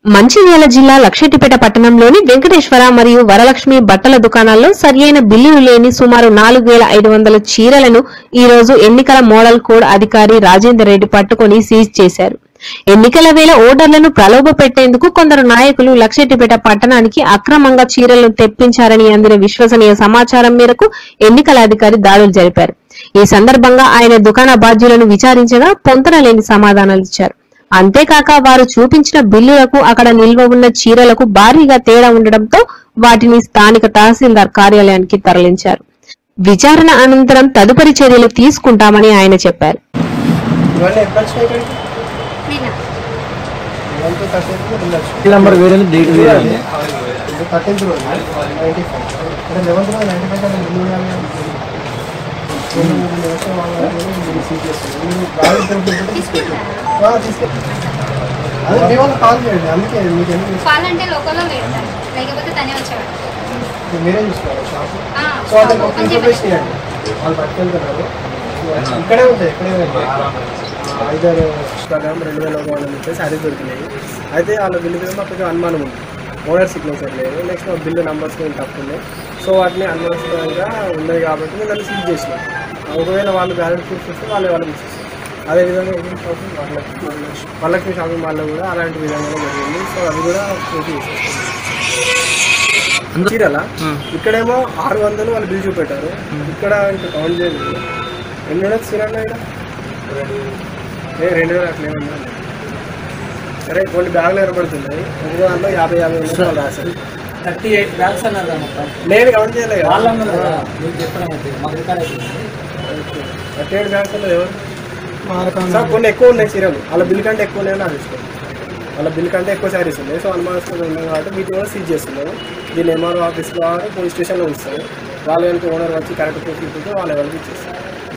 మంచిర్యాల జిల్లా లక్షెట్టిపేట పట్టణంలోని వెంకటేశ్వర మరియు వరలక్ష్మి బట్టల దుకాణాల్లో సరియైన బిల్లులు లేని సుమారు నాలుగు వేల ఐదు వందల చీరలను ఈ రోజు ఎన్నికల మోడల్ కోడ్ అధికారి రాజేందర్ రెడ్డి పట్టుకుని సీజ్ చేశారు ఎన్నికల వేళ ఓటర్లను ప్రలోభ పెట్టేందుకు కొందరు నాయకులు లక్షెట్టిపేట పట్టణానికి అక్రమంగా చీరలను తెప్పించారని అందిన విశ్వసనీయ సమాచారం మేరకు ఎన్నికల అధికారి దాడులు జరిపారు ఈ సందర్భంగా ఆయన దుకాణ బాధ్యులను విచారించగా పొంతనలేని సమాధానాలు ఇచ్చారు అంతేకాక వారు చూపించిన బిల్లులకు అక్కడ నిల్వ ఉన్న చీరలకు భారీగా తేడా ఉండడంతో వాటిని స్థానిక తహసీల్దార్ కార్యాలయానికి తరలించారు విచారణ అనంతరం తదుపరి చర్యలు తీసుకుంటామని ఆయన చెప్పారు ఇవన్నీ ఎప్పుడు వచ్చినాయి ఇక్కడికి నిన్న వన్ టూ థర్టీన్త్ వెళ్ళొచ్చు నెంబర్ వేరే ఉంది, డేట్ వేరే ఉంది. ఇది థర్టీన్త్ రోజు నైంటీ ఫైవ్ అంటే లెవెన్త్ రోజు నైంటీ ఫైవ్ కన్నా ముందు ఉండాలి కదా. ముందు మూడు నిమిషాలు వాళ్ళని మీరు సీట్ చేస్తారు మీరు బ్యాలెన్స్ తెలుసుకుంటే తీసుకెళ్ళి తీసుకుంటారా తీసుకెళ్ళి అదే మీ వాళ్ళు కాల్ చేయండి అందుకే మీకు ఎందుకు కాల్ అంటే లోకల్లో లేదు సార్ లేకపోతే తనే వచ్చాడు మీరే చూసుకోవాలి షాప్ ఆ, సో అతను ఒక ఓపెన్ ఇన్ఫర్మేషన్ చేయమని. ఇవ్వండి వాళ్ళు పట్టుకెళ్తున్నారు ఇక్కడే ఉంటాయి ఇక్కడే ఉంటాయి ఐదారు ఇన్స్టాగ్రామ్ రెండు వేల ఒక వందల ముప్పై శారీస్ దొరికినాయి అయితే వాళ్ళ బిల్లు మీద మాకు కొంచెం అనుమానం ఉంది ఓనర్ సిగ్నేచర్ లేదు నెక్స్ట్ మా బిల్లు నెంబర్స్ మేము తప్పు ఉన్నాయి సో వాటిని అనవసరంగా ఉన్నాయి కాబట్టి మేము దాన్ని సీజ్ చేసినాం ఒకవేళ వాళ్ళు బ్యాలెన్స్ ప్రూఫ్ ఇస్తే వాళ్ళే వాళ్ళకి ఇచ్చేస్తాం అదేవిధంగా ఏం షాపింగ్ వాళ్ళకి వాళ్ళకి షాపింగ్ మాల్లో కూడా అలాంటి విధంగా జరిగింది సో అది కూడా పూర్తి చేసేస్తాం చీరల ఇక్కడేమో ఆరు వందలు వాళ్ళు బిల్ చూపెట్టారు ఇక్కడ ఇంకా కౌంట్ చేయలేదు ఎన్ని ఉండదు చీర అన్న ఇక్కడ ఏ రెండు వేలు అట్లా ఏమన్నా సరే కొన్ని బ్యాగులు ఏర్పడుతున్నాయి ఒక దాంట్లో యాభై యాభై ఉన్నాయి వాళ్ళు రాశారు థర్టీ ఎయిట్ బ్యాగ్స్ అన్నారు కదా మొత్తం నేను కౌంట్ చేయలేదు వాళ్ళు అన్నారు కదా మీకు చెప్పడం అయితే మాకు రికార్డ్ అయిపోయింది థర్టీ ఎయిట్ బ్యాగ్స్ ఎవరు సార్ కొన్ని ఎక్కువ ఉన్నాయి చీరలు వాళ్ళ బిల్ కంటే ఎక్కువ ఉన్నాయని నాకు ఇష్టం వాళ్ళ బిల్ కంటే ఎక్కువ శారీస్ ఉన్నాయి సో అనుమానిస్తుంది ఉన్నాయి కాబట్టి వీటిని కూడా సీజ్ చేస్తున్నారు దీన్ని ఎంఆర్ఓ ఆఫీస్లో పోలీస్ స్టేషన్లో ఉంచుతారు వాళ్ళు కనుక ఓనర్ వచ్చి కరెక్ట్ ప్రూఫ్ ఇస్తే వాళ్ళు ఎవరికి ఇచ్చేస్తారు